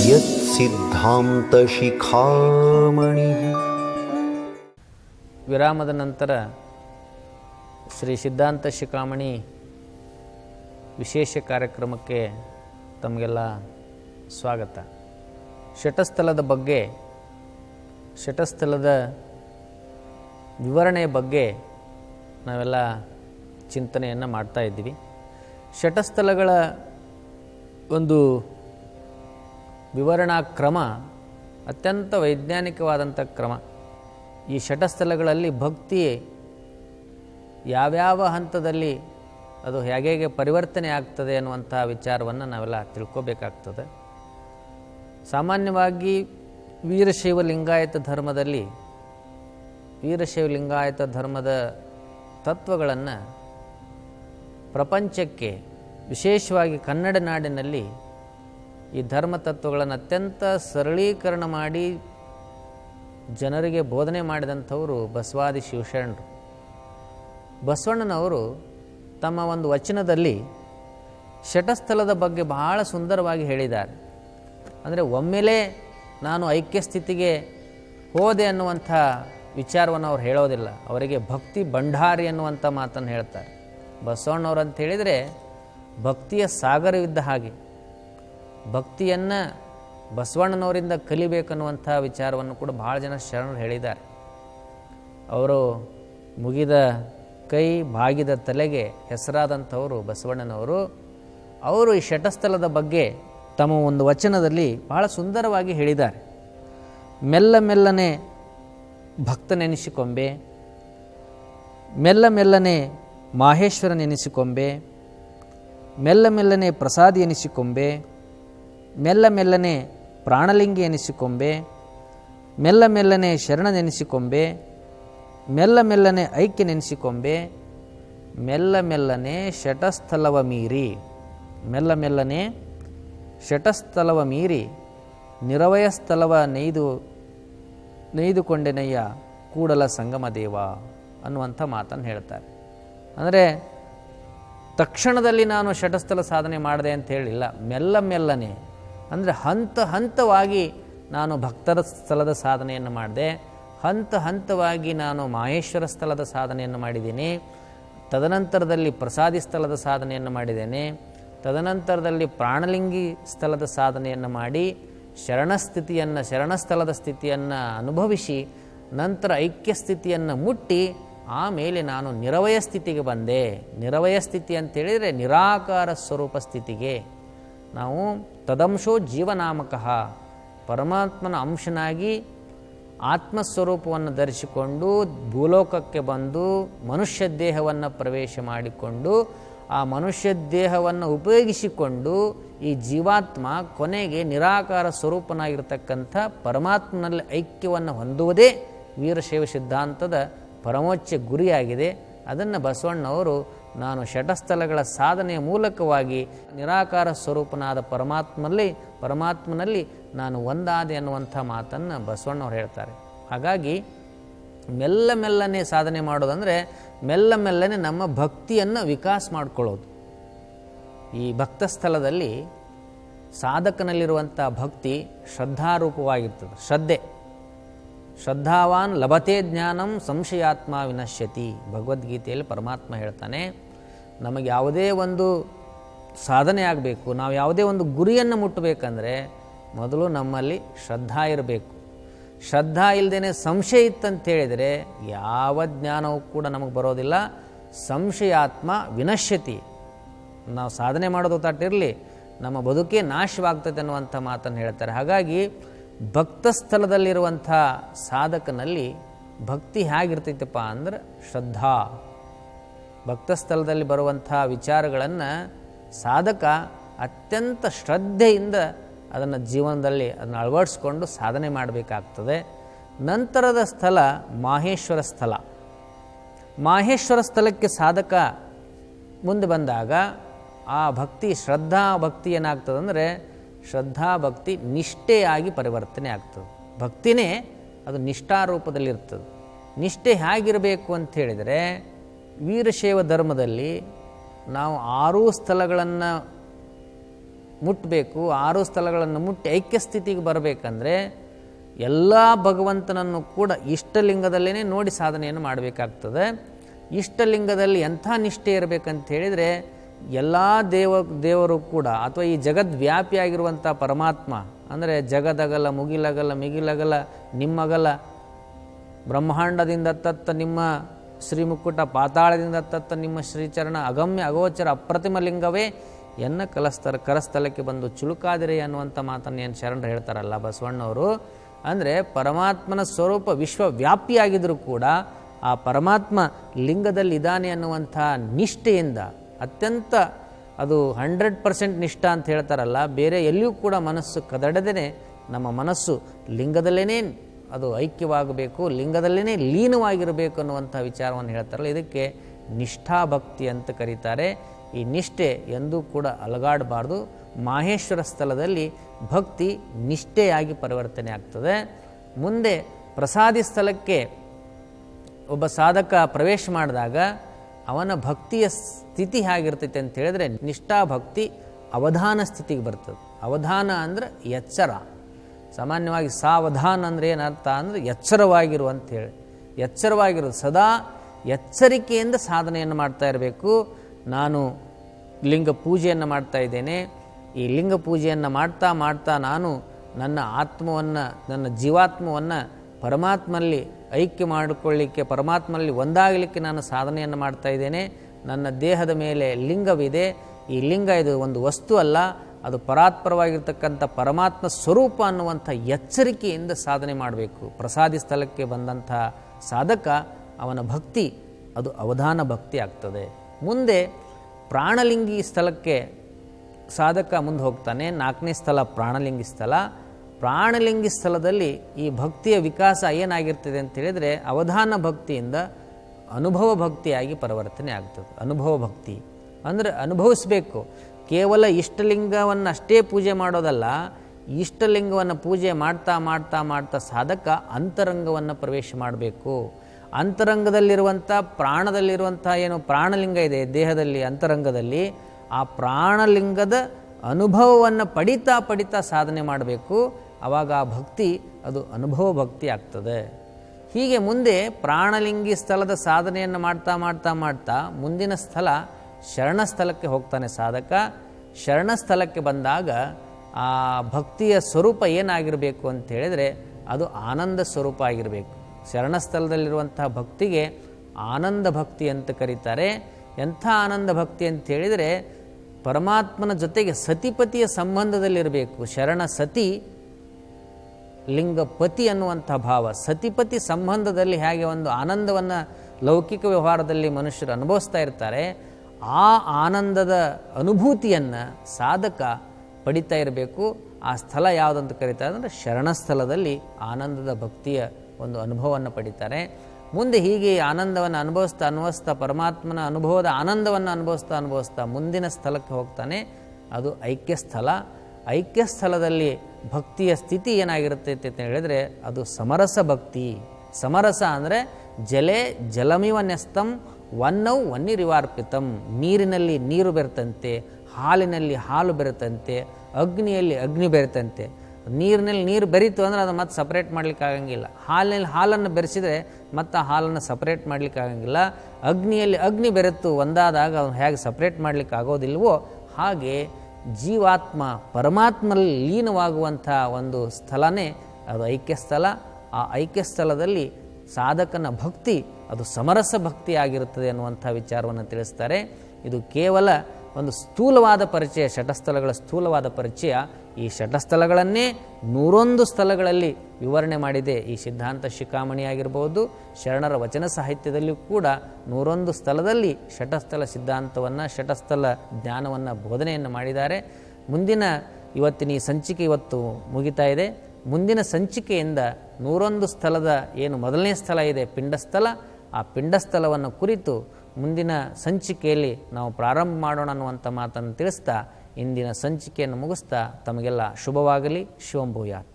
यत्सिद्धान्तशिखामणिः ವಿರಾಮದ ನಂತರ ಶ್ರೀ ಸಿದ್ಧಾಂತ ಶಿಖಾಮಣಿ ವಿಶೇಷ ಕಾರ್ಯಕ್ರಮಕ್ಕೆ ತಮಗೆಲ್ಲ ಸ್ವಾಗತ ಶಟಸ್ಥಲದ ಬಗ್ಗೆ ಶಟಸ್ಥಲದ ವಿವರಣೆಯ ಬಗ್ಗೆ ನಾವೆಲ್ಲ ಚಿಂತನೆಯನ್ನು ಮಾಡ್ತಾ ಇದ್ದೀವಿ ಶಟಸ್ಥಲಗಳ ಒಂದು ವಿವರಣಾ ಕ್ರಮ ಅತ್ಯಂತ ವೈಜ್ಞಾನಿಕವಾದಂಥ ಕ್ರಮ ಈ ಶಟಸ್ಥಲಗಳಲ್ಲಿ ಭಕ್ತಿ ಯಾವ್ಯಾವ ಹಂತದಲ್ಲಿ ಅದು ಹೇಗೆ ಹೇಗೆ ಪರಿವರ್ತನೆ ಆಗ್ತದೆ ಅನ್ನುವಂಥ ವಿಚಾರವನ್ನು ನಾವೆಲ್ಲ ತಿಳ್ಕೋಬೇಕಾಗ್ತದೆ ಸಾಮಾನ್ಯವಾಗಿ ವೀರಶೈವ ಲಿಂಗಾಯತ ಧರ್ಮದಲ್ಲಿ ವೀರಶೈವ ಲಿಂಗಾಯತ ಧರ್ಮದ ತತ್ವಗಳನ್ನು ಪ್ರಪಂಚಕ್ಕೆ ವಿಶೇಷವಾಗಿ ಕನ್ನಡ ನಾಡಿನಲ್ಲಿ ಈ ಧರ್ಮ ತತ್ವಗಳನ್ನು ಅತ್ಯಂತ ಸರಳೀಕರಣ ಮಾಡಿ ಜನರಿಗೆ ಬೋಧನೆ ಮಾಡಿದಂಥವರು ಬಸವಾದಿ ಶಿವಶರಣರು ಬಸವಣ್ಣನವರು ತಮ್ಮ ಒಂದು ವಚನದಲ್ಲಿ ಶಟಸ್ಥಲದ ಬಗ್ಗೆ ಬಹಳ ಸುಂದರವಾಗಿ ಹೇಳಿದ್ದಾರೆ ಅಂದರೆ ಒಮ್ಮೆಲೇ ನಾನು ಐಕ್ಯ ಸ್ಥಿತಿಗೆ ಹೋದೆ ಅನ್ನುವಂಥ ವಿಚಾರವನ್ನು ಅವ್ರು ಹೇಳೋದಿಲ್ಲ ಅವರಿಗೆ ಭಕ್ತಿ ಭಂಡಾರಿ ಅನ್ನುವಂಥ ಮಾತನ್ನು ಹೇಳ್ತಾರೆ ಬಸವಣ್ಣವ್ರು ಅಂತ ಹೇಳಿದರೆ ಭಕ್ತಿಯ ಸಾಗರವಿದ್ದ ಹಾಗೆ ಭಕ್ತಿಯನ್ನು ಬಸವಣ್ಣನವರಿಂದ ಕಲಿಬೇಕನ್ನುವಂಥ ವಿಚಾರವನ್ನು ಕೂಡ ಭಾಳ ಜನ ಶರಣರು ಹೇಳಿದ್ದಾರೆ ಅವರು ಮುಗಿದ ಕೈ ಬಾಗಿದ ತಲೆಗೆ ಹೆಸರಾದಂಥವರು ಬಸವಣ್ಣನವರು ಅವರು ಈ ಶಟಸ್ಥಲದ ಬಗ್ಗೆ ತಮ್ಮ ಒಂದು ವಚನದಲ್ಲಿ ಬಹಳ ಸುಂದರವಾಗಿ ಹೇಳಿದ್ದಾರೆ ಮೆಲ್ಲ ಮೆಲ್ಲನೆ ಭಕ್ತನೆನಿಸಿಕೊಂಬೆ ಮೆಲ್ಲ ಮೆಲ್ಲನೆ ಮಾಹೇಶ್ವರನೆನಿಸಿಕೊಂಬೆ ಮೆಲ್ಲ ಮೆಲ್ಲನೆ ಪ್ರಸಾದಿ ಎನಿಸಿಕೊಂಬೆ ಮೆಲ್ಲ ಮೆಲ್ಲನೆ ಪ್ರಾಣಲಿಂಗಿ ಎನಿಸಿಕೊಂಬೆ ಮೆಲ್ಲ ಮೆಲ್ಲನೆ ಶರಣನೆನಿಸಿಕೊಂಬೆ ಮೆಲ್ಲ ಮೆಲ್ಲನೆ ಐಕ್ಯ ನೆನೆಸಿಕೊಂಬೆ ಮೆಲ್ಲ ಮೆಲ್ಲನೆ ಶಟಸ್ಥಲವ ಮೀರಿ ಮೆಲ್ಲ ಮೆಲ್ಲನೆ ಶಟಸ್ಥಲವ ಮೀರಿ ನಿರವಯ ಸ್ಥಳವ ನೈದು ನೈದುಕೊಂಡೆನಯ್ಯ ಕೂಡಲ ಸಂಗಮ ದೇವ ಅನ್ನುವಂಥ ಮಾತನ್ನು ಹೇಳ್ತಾರೆ ಅಂದರೆ ತಕ್ಷಣದಲ್ಲಿ ನಾನು ಶಟಸ್ಥಲ ಸಾಧನೆ ಮಾಡಿದೆ ಅಂತ ಹೇಳಿಲ್ಲ ಮೆಲ್ಲ ಮೆಲ್ಲನೆ ಅಂದರೆ ಹಂತ ಹಂತವಾಗಿ ನಾನು ಭಕ್ತರ ಸ್ಥಳದ ಸಾಧನೆಯನ್ನು ಮಾಡಿದೆ ಹಂತ ಹಂತವಾಗಿ ನಾನು ಮಾಹೇಶ್ವರ ಸ್ಥಳದ ಸಾಧನೆಯನ್ನು ಮಾಡಿದ್ದೀನಿ ತದನಂತರದಲ್ಲಿ ಪ್ರಸಾದಿ ಸ್ಥಳದ ಸಾಧನೆಯನ್ನು ಮಾಡಿದ್ದೇನೆ ತದನಂತರದಲ್ಲಿ ಪ್ರಾಣಲಿಂಗಿ ಸ್ಥಳದ ಸಾಧನೆಯನ್ನು ಮಾಡಿ ಶರಣಸ್ಥಿತಿಯನ್ನು ಶರಣಸ್ಥಳದ ಸ್ಥಿತಿಯನ್ನು ಅನುಭವಿಸಿ ನಂತರ ಐಕ್ಯ ಸ್ಥಿತಿಯನ್ನು ಮುಟ್ಟಿ ಆಮೇಲೆ ನಾನು ನಿರವಯ ಸ್ಥಿತಿಗೆ ಬಂದೆ ನಿರವಯ ಸ್ಥಿತಿ ಅಂತೇಳಿದರೆ ನಿರಾಕಾರ ಸ್ವರೂಪ ಸ್ಥಿತಿಗೆ ನಾವು ತದಂಶೋ ಜೀವನಾಮಕಃ ಪರಮಾತ್ಮನ ಅಂಶನಾಗಿ ಆತ್ಮಸ್ವರೂಪವನ್ನು ಧರಿಸಿಕೊಂಡು ಭೂಲೋಕಕ್ಕೆ ಬಂದು ಮನುಷ್ಯ ದೇಹವನ್ನು ಪ್ರವೇಶ ಮಾಡಿಕೊಂಡು ಆ ಮನುಷ್ಯ ದೇಹವನ್ನು ಉಪಯೋಗಿಸಿಕೊಂಡು ಈ ಜೀವಾತ್ಮ ಕೊನೆಗೆ ನಿರಾಕಾರ ಸ್ವರೂಪನಾಗಿರ್ತಕ್ಕಂಥ ಪರಮಾತ್ಮನಲ್ಲಿ ಐಕ್ಯವನ್ನು ಹೊಂದುವುದೇ ವೀರಶೈವ ಸಿದ್ಧಾಂತದ ಪರಮೋಚ್ಚ ಗುರಿಯಾಗಿದೆ ಅದನ್ನು ಬಸವಣ್ಣವರು ನಾನು ಶಟಸ್ಥಲಗಳ ಸಾಧನೆಯ ಮೂಲಕವಾಗಿ ನಿರಾಕಾರ ಸ್ವರೂಪನಾದ ಪರಮಾತ್ಮನಲ್ಲಿ ಪರಮಾತ್ಮನಲ್ಲಿ ನಾನು ಒಂದಾದೆ ಅನ್ನುವಂಥ ಮಾತನ್ನು ಬಸವಣ್ಣವ್ರು ಹೇಳ್ತಾರೆ ಹಾಗಾಗಿ ಮೆಲ್ಲ ಮೆಲ್ಲನೆ ಸಾಧನೆ ಮಾಡೋದಂದರೆ ಮೆಲ್ಲ ಮೆಲ್ಲನೆ ನಮ್ಮ ಭಕ್ತಿಯನ್ನು ವಿಕಾಸ ಮಾಡಿಕೊಳ್ಳೋದು ಈ ಭಕ್ತ ಸ್ಥಳದಲ್ಲಿ ಸಾಧಕನಲ್ಲಿರುವಂಥ ಭಕ್ತಿ ಶ್ರದ್ಧಾರೂಪವಾಗಿರ್ತದೆ ಶ್ರದ್ಧೆ ಶ್ರದ್ಧಾವಾನ್ ಲಭತೆ ಜ್ಞಾನಂ ಸಂಶಯಾತ್ಮ ವಿನಶ್ಯತಿ ಭಗವದ್ಗೀತೆಯಲ್ಲಿ ಪರಮಾತ್ಮ ಹೇಳ್ತಾನೆ ನಮಗೆ ಯಾವುದೇ ಒಂದು ಸಾಧನೆ ಆಗಬೇಕು ನಾವು ಯಾವುದೇ ಒಂದು ಗುರಿಯನ್ನು ಮುಟ್ಟಬೇಕಂದ್ರೆ ಮೊದಲು ನಮ್ಮಲ್ಲಿ ಶ್ರದ್ಧಾ ಇರಬೇಕು ಶ್ರದ್ಧಾ ಇಲ್ಲದೇ ಸಂಶಯ ಇತ್ತಂತ ಹೇಳಿದರೆ ಯಾವ ಜ್ಞಾನವೂ ಕೂಡ ನಮಗೆ ಬರೋದಿಲ್ಲ ಸಂಶಯಾತ್ಮ ವಿನಶ್ಯತಿ ನಾವು ಸಾಧನೆ ಮಾಡೋದು ತಟ್ಟಿರಲಿ ನಮ್ಮ ಬದುಕೇ ನಾಶವಾಗ್ತದೆ ಅನ್ನುವಂಥ ಮಾತನ್ನು ಹೇಳ್ತಾರೆ ಹಾಗಾಗಿ ಭಕ್ತ ಸ್ಥಳದಲ್ಲಿರುವಂಥ ಸಾಧಕನಲ್ಲಿ ಭಕ್ತಿ ಹೇಗಿರ್ತೈತಪ್ಪ ಅಂದ್ರೆ ಶ್ರದ್ಧಾ ಭಕ್ತ ಸ್ಥಳದಲ್ಲಿ ಬರುವಂಥ ವಿಚಾರಗಳನ್ನು ಸಾಧಕ ಅತ್ಯಂತ ಶ್ರದ್ಧೆಯಿಂದ ಅದನ್ನು ಜೀವನದಲ್ಲಿ ಅದನ್ನು ಅಳವಡಿಸ್ಕೊಂಡು ಸಾಧನೆ ಮಾಡಬೇಕಾಗ್ತದೆ ನಂತರದ ಸ್ಥಳ ಮಾಹೇಶ್ವರ ಸ್ಥಳ ಮಾಹೇಶ್ವರ ಸ್ಥಳಕ್ಕೆ ಸಾಧಕ ಮುಂದೆ ಬಂದಾಗ ಆ ಭಕ್ತಿ ಶ್ರದ್ಧಾ ಭಕ್ತಿ ಏನಾಗ್ತದಂದರೆ ಶ್ರದ್ಧಾ ಭಕ್ತಿ ನಿಷ್ಠೆಯಾಗಿ ಪರಿವರ್ತನೆ ಆಗ್ತದೆ ಭಕ್ತಿನೇ ಅದು ನಿಷ್ಠಾರೂಪದಲ್ಲಿರ್ತದೆ ನಿಷ್ಠೆ ಹೇಗಿರಬೇಕು ಅಂತ ಹೇಳಿದರೆ ವೀರಶೈವ ಧರ್ಮದಲ್ಲಿ ನಾವು ಆರೂ ಸ್ಥಳಗಳನ್ನು ಮುಟ್ಟಬೇಕು ಆರು ಸ್ಥಳಗಳನ್ನು ಮುಟ್ಟಿ ಐಕ್ಯ ಸ್ಥಿತಿಗೆ ಬರಬೇಕಂದ್ರೆ ಎಲ್ಲ ಭಗವಂತನನ್ನು ಕೂಡ ಇಷ್ಟಲಿಂಗದಲ್ಲೇ ನೋಡಿ ಸಾಧನೆಯನ್ನು ಮಾಡಬೇಕಾಗ್ತದೆ ಇಷ್ಟಲಿಂಗದಲ್ಲಿ ಎಂಥ ನಿಷ್ಠೆ ಇರಬೇಕಂತ ಹೇಳಿದರೆ ಎಲ್ಲ ದೇವ ದೇವರು ಕೂಡ ಅಥವಾ ಈ ಜಗದ್ವ್ಯಾಪಿಯಾಗಿರುವಂಥ ಪರಮಾತ್ಮ ಅಂದರೆ ಜಗದಗಲ ಮುಗಿಲಗಲ ಮಿಗಿಲಗಲ ನಿಮ್ಮಗಲ ಬ್ರಹ್ಮಾಂಡದಿಂದ ತತ್ತ ನಿಮ್ಮ ಶ್ರೀಮುಕ್ಕುಟ ಪಾತಾಳದಿಂದ ತತ್ತ ನಿಮ್ಮ ಶ್ರೀಚರಣ ಅಗಮ್ಯ ಅಗೋಚರ ಅಪ್ರತಿಮ ಲಿಂಗವೇ ಎನ್ನ ಕಲಸ್ತರ ಕರಸ್ಥಲಕ್ಕೆ ಬಂದು ಚುಳುಕಾದಿರೆ ಅನ್ನುವಂಥ ಮಾತನ್ನು ಏನು ಶರಣರು ಹೇಳ್ತಾರಲ್ಲ ಬಸವಣ್ಣವರು ಅಂದರೆ ಪರಮಾತ್ಮನ ಸ್ವರೂಪ ವಿಶ್ವವ್ಯಾಪಿಯಾಗಿದ್ದರೂ ಕೂಡ ಆ ಪರಮಾತ್ಮ ಲಿಂಗದಲ್ಲಿ ಇದ್ದಾನೆ ಅನ್ನುವಂಥ ನಿಷ್ಠೆಯಿಂದ ಅತ್ಯಂತ ಅದು ಹಂಡ್ರೆಡ್ ಪರ್ಸೆಂಟ್ ನಿಷ್ಠ ಅಂತ ಹೇಳ್ತಾರಲ್ಲ ಬೇರೆ ಎಲ್ಲಿಯೂ ಕೂಡ ಮನಸ್ಸು ಕದಡದೇ ನಮ್ಮ ಮನಸ್ಸು ಲಿಂಗದಲ್ಲೇ ಅದು ಐಕ್ಯವಾಗಬೇಕು ಲಿಂಗದಲ್ಲೇ ಲೀನವಾಗಿರಬೇಕು ಅನ್ನುವಂಥ ವಿಚಾರವನ್ನು ಹೇಳ್ತಾರಲ್ಲ ಇದಕ್ಕೆ ನಿಷ್ಠಾಭಕ್ತಿ ಅಂತ ಕರೀತಾರೆ ಈ ನಿಷ್ಠೆ ಎಂದೂ ಕೂಡ ಅಲಗಾಡಬಾರ್ದು ಮಾಹೇಶ್ವರ ಸ್ಥಳದಲ್ಲಿ ಭಕ್ತಿ ನಿಷ್ಠೆಯಾಗಿ ಪರಿವರ್ತನೆ ಆಗ್ತದೆ ಮುಂದೆ ಪ್ರಸಾದಿ ಸ್ಥಳಕ್ಕೆ ಒಬ್ಬ ಸಾಧಕ ಪ್ರವೇಶ ಮಾಡಿದಾಗ ಅವನ ಭಕ್ತಿಯ ಸ್ಥಿತಿ ಹೇಗಿರ್ತೈತೆ ಅಂತ ಹೇಳಿದ್ರೆ ನಿಷ್ಠಾಭಕ್ತಿ ಅವಧಾನ ಸ್ಥಿತಿಗೆ ಬರ್ತದೆ ಅವಧಾನ ಅಂದರೆ ಎಚ್ಚರ ಸಾಮಾನ್ಯವಾಗಿ ಸಾವಧಾನ ಅಂದರೆ ಏನರ್ಥ ಅಂದರೆ ಎಚ್ಚರವಾಗಿರು ಅಂತ ಹೇಳಿ ಎಚ್ಚರವಾಗಿರೋದು ಸದಾ ಎಚ್ಚರಿಕೆಯಿಂದ ಸಾಧನೆಯನ್ನು ಮಾಡ್ತಾ ಇರಬೇಕು ನಾನು ಲಿಂಗ ಪೂಜೆಯನ್ನು ಮಾಡ್ತಾ ಇದ್ದೇನೆ ಈ ಲಿಂಗ ಪೂಜೆಯನ್ನು ಮಾಡ್ತಾ ಮಾಡ್ತಾ ನಾನು ನನ್ನ ಆತ್ಮವನ್ನು ನನ್ನ ಜೀವಾತ್ಮವನ್ನು ಪರಮಾತ್ಮಲ್ಲಿ ಐಕ್ಯ ಮಾಡಿಕೊಳ್ಳಿಕ್ಕೆ ಪರಮಾತ್ಮಲ್ಲಿ ಒಂದಾಗಲಿಕ್ಕೆ ನಾನು ಸಾಧನೆಯನ್ನು ಮಾಡ್ತಾ ಇದ್ದೇನೆ ನನ್ನ ದೇಹದ ಮೇಲೆ ಲಿಂಗವಿದೆ ಈ ಲಿಂಗ ಇದು ಒಂದು ವಸ್ತು ಅಲ್ಲ ಅದು ಪರಾತ್ಪರವಾಗಿರ್ತಕ್ಕಂಥ ಪರಮಾತ್ಮ ಸ್ವರೂಪ ಅನ್ನುವಂಥ ಎಚ್ಚರಿಕೆಯಿಂದ ಸಾಧನೆ ಮಾಡಬೇಕು ಪ್ರಸಾದಿ ಸ್ಥಳಕ್ಕೆ ಬಂದಂಥ ಸಾಧಕ ಅವನ ಭಕ್ತಿ ಅದು ಅವಧಾನ ಭಕ್ತಿ ಆಗ್ತದೆ ಮುಂದೆ ಪ್ರಾಣಲಿಂಗಿ ಸ್ಥಳಕ್ಕೆ ಸಾಧಕ ಮುಂದೆ ಹೋಗ್ತಾನೆ ನಾಲ್ಕನೇ ಸ್ಥಳ ಪ್ರಾಣಲಿಂಗಿ ಸ್ಥಳ ಪ್ರಾಣಲಿಂಗಿ ಸ್ಥಳದಲ್ಲಿ ಈ ಭಕ್ತಿಯ ವಿಕಾಸ ಏನಾಗಿರ್ತದೆ ಅಂತ ಹೇಳಿದರೆ ಅವಧಾನ ಭಕ್ತಿಯಿಂದ ಅನುಭವ ಭಕ್ತಿಯಾಗಿ ಪರಿವರ್ತನೆ ಆಗ್ತದೆ ಅನುಭವ ಭಕ್ತಿ ಅಂದರೆ ಅನುಭವಿಸಬೇಕು ಕೇವಲ ಇಷ್ಟಲಿಂಗವನ್ನು ಅಷ್ಟೇ ಪೂಜೆ ಮಾಡೋದಲ್ಲ ಇಷ್ಟಲಿಂಗವನ್ನು ಪೂಜೆ ಮಾಡ್ತಾ ಮಾಡ್ತಾ ಮಾಡ್ತಾ ಸಾಧಕ ಅಂತರಂಗವನ್ನು ಪ್ರವೇಶ ಮಾಡಬೇಕು ಅಂತರಂಗದಲ್ಲಿರುವಂಥ ಪ್ರಾಣದಲ್ಲಿರುವಂಥ ಏನು ಪ್ರಾಣಲಿಂಗ ಇದೆ ದೇಹದಲ್ಲಿ ಅಂತರಂಗದಲ್ಲಿ ಆ ಪ್ರಾಣಲಿಂಗದ ಅನುಭವವನ್ನು ಪಡಿತಾ ಪಡಿತಾ ಸಾಧನೆ ಮಾಡಬೇಕು ಆವಾಗ ಆ ಭಕ್ತಿ ಅದು ಅನುಭವ ಭಕ್ತಿ ಆಗ್ತದೆ ಹೀಗೆ ಮುಂದೆ ಪ್ರಾಣಲಿಂಗಿ ಸ್ಥಳದ ಸಾಧನೆಯನ್ನು ಮಾಡ್ತಾ ಮಾಡ್ತಾ ಮಾಡ್ತಾ ಮುಂದಿನ ಸ್ಥಳ ಶರಣ ಸ್ಥಳಕ್ಕೆ ಹೋಗ್ತಾನೆ ಸಾಧಕ ಶರಣ ಸ್ಥಳಕ್ಕೆ ಬಂದಾಗ ಆ ಭಕ್ತಿಯ ಸ್ವರೂಪ ಏನಾಗಿರಬೇಕು ಅಂತ ಹೇಳಿದರೆ ಅದು ಆನಂದ ಸ್ವರೂಪ ಆಗಿರಬೇಕು ಶರಣ ಸ್ಥಳದಲ್ಲಿರುವಂತಹ ಭಕ್ತಿಗೆ ಆನಂದ ಭಕ್ತಿ ಅಂತ ಕರೀತಾರೆ ಎಂಥ ಆನಂದ ಭಕ್ತಿ ಅಂತ ಹೇಳಿದರೆ ಪರಮಾತ್ಮನ ಜೊತೆಗೆ ಸತಿಪತಿಯ ಸಂಬಂಧದಲ್ಲಿರಬೇಕು ಶರಣ ಸತಿ ಲಿಂಗಪತಿ ಅನ್ನುವಂಥ ಭಾವ ಸತಿಪತಿ ಸಂಬಂಧದಲ್ಲಿ ಹೇಗೆ ಒಂದು ಆನಂದವನ್ನು ಲೌಕಿಕ ವ್ಯವಹಾರದಲ್ಲಿ ಮನುಷ್ಯರು ಅನುಭವಿಸ್ತಾ ಇರ್ತಾರೆ ಆ ಆನಂದದ ಅನುಭೂತಿಯನ್ನು ಸಾಧಕ ಪಡಿತಾ ಇರಬೇಕು ಆ ಸ್ಥಳ ಯಾವುದಂತ ಕರೀತಾರೆ ಅಂದರೆ ಶರಣ ಸ್ಥಳದಲ್ಲಿ ಆನಂದದ ಭಕ್ತಿಯ ಒಂದು ಅನುಭವವನ್ನು ಪಡಿತಾರೆ ಮುಂದೆ ಹೀಗೆ ಆನಂದವನ್ನು ಅನುಭವಿಸ್ತಾ ಅನುಭವಿಸ್ತಾ ಪರಮಾತ್ಮನ ಅನುಭವದ ಆನಂದವನ್ನು ಅನುಭವಿಸ್ತಾ ಅನುಭವಿಸ್ತಾ ಮುಂದಿನ ಸ್ಥಳಕ್ಕೆ ಹೋಗ್ತಾನೆ ಅದು ಐಕ್ಯ ಸ್ಥಳ ಐಕ್ಯ ಸ್ಥಳದಲ್ಲಿ ಭಕ್ತಿಯ ಸ್ಥಿತಿ ಏನಾಗಿರುತ್ತೆ ಅಂತ ಹೇಳಿದರೆ ಅದು ಸಮರಸ ಭಕ್ತಿ ಸಮರಸ ಅಂದರೆ ಜಲೆ ಜಲಮಿವ ನೆಸ್ತಂ ವನ್ನೌ ವನ್ನಿರಿವಾರ್ಪಿತಂ ನೀರಿನಲ್ಲಿ ನೀರು ಬೆರೆತಂತೆ ಹಾಲಿನಲ್ಲಿ ಹಾಲು ಬೆರೆತಂತೆ ಅಗ್ನಿಯಲ್ಲಿ ಅಗ್ನಿ ಬೆರೆತಂತೆ ನೀರಿನಲ್ಲಿ ನೀರು ಬೆರೀತು ಅಂದರೆ ಅದು ಮತ್ತೆ ಸಪ್ರೇಟ್ ಮಾಡ್ಲಿಕ್ಕೆ ಆಗಂಗಿಲ್ಲ ಹಾಲಿನಲ್ಲಿ ಹಾಲನ್ನು ಬೆರೆಸಿದರೆ ಮತ್ತೆ ಆ ಹಾಲನ್ನು ಸಪ್ರೇಟ್ ಮಾಡ್ಲಿಕ್ಕೆ ಆಗಂಗಿಲ್ಲ ಅಗ್ನಿಯಲ್ಲಿ ಅಗ್ನಿ ಬೆರೆತು ಒಂದಾದಾಗ ಅವನು ಹೇಗೆ ಸಪ್ರೇಟ್ ಮಾಡ್ಲಿಕ್ಕೆ ಆಗೋದಿಲ್ವೋ ಹಾಗೆ ಜೀವಾತ್ಮ ಪರಮಾತ್ಮಲ್ಲಿ ಲೀನವಾಗುವಂಥ ಒಂದು ಸ್ಥಳನೇ ಅದು ಐಕ್ಯ ಸ್ಥಳ ಆ ಐಕ್ಯ ಸ್ಥಳದಲ್ಲಿ ಸಾಧಕನ ಭಕ್ತಿ ಅದು ಸಮರಸ ಭಕ್ತಿ ಆಗಿರುತ್ತದೆ ಅನ್ನುವಂಥ ವಿಚಾರವನ್ನು ತಿಳಿಸ್ತಾರೆ ಇದು ಕೇವಲ ಒಂದು ಸ್ಥೂಲವಾದ ಪರಿಚಯ ಶಟಸ್ಥಳಗಳ ಸ್ಥೂಲವಾದ ಪರಿಚಯ ಈ ಶಟಸ್ಥಳಗಳನ್ನೇ ನೂರೊಂದು ಸ್ಥಳಗಳಲ್ಲಿ ವಿವರಣೆ ಮಾಡಿದೆ ಈ ಸಿದ್ಧಾಂತ ಶಿಖಾಮಣಿ ಆಗಿರ್ಬೋದು ಶರಣರ ವಚನ ಸಾಹಿತ್ಯದಲ್ಲಿಯೂ ಕೂಡ ನೂರೊಂದು ಸ್ಥಳದಲ್ಲಿ ಶಟಸ್ಥಳ ಸಿದ್ಧಾಂತವನ್ನು ಶಟಸ್ಥಳ ಜ್ಞಾನವನ್ನು ಬೋಧನೆಯನ್ನು ಮಾಡಿದ್ದಾರೆ ಮುಂದಿನ ಇವತ್ತಿನ ಈ ಸಂಚಿಕೆ ಇವತ್ತು ಮುಗಿತಾ ಇದೆ ಮುಂದಿನ ಸಂಚಿಕೆಯಿಂದ ನೂರೊಂದು ಸ್ಥಳದ ಏನು ಮೊದಲನೇ ಸ್ಥಳ ಇದೆ ಪಿಂಡಸ್ಥಳ ಆ ಪಿಂಡಸ್ಥಳವನ್ನು ಕುರಿತು ಮುಂದಿನ ಸಂಚಿಕೆಯಲ್ಲಿ ನಾವು ಪ್ರಾರಂಭ ಮಾಡೋಣ ಅನ್ನುವಂಥ ಮಾತನ್ನು ತಿಳಿಸ್ತಾ ಇಂದಿನ ಸಂಚಿಕೆಯನ್ನು ಮುಗಿಸ್ತಾ ತಮಗೆಲ್ಲ ಶುಭವಾಗಲಿ ಶಿವಂಭೂಯಾತ್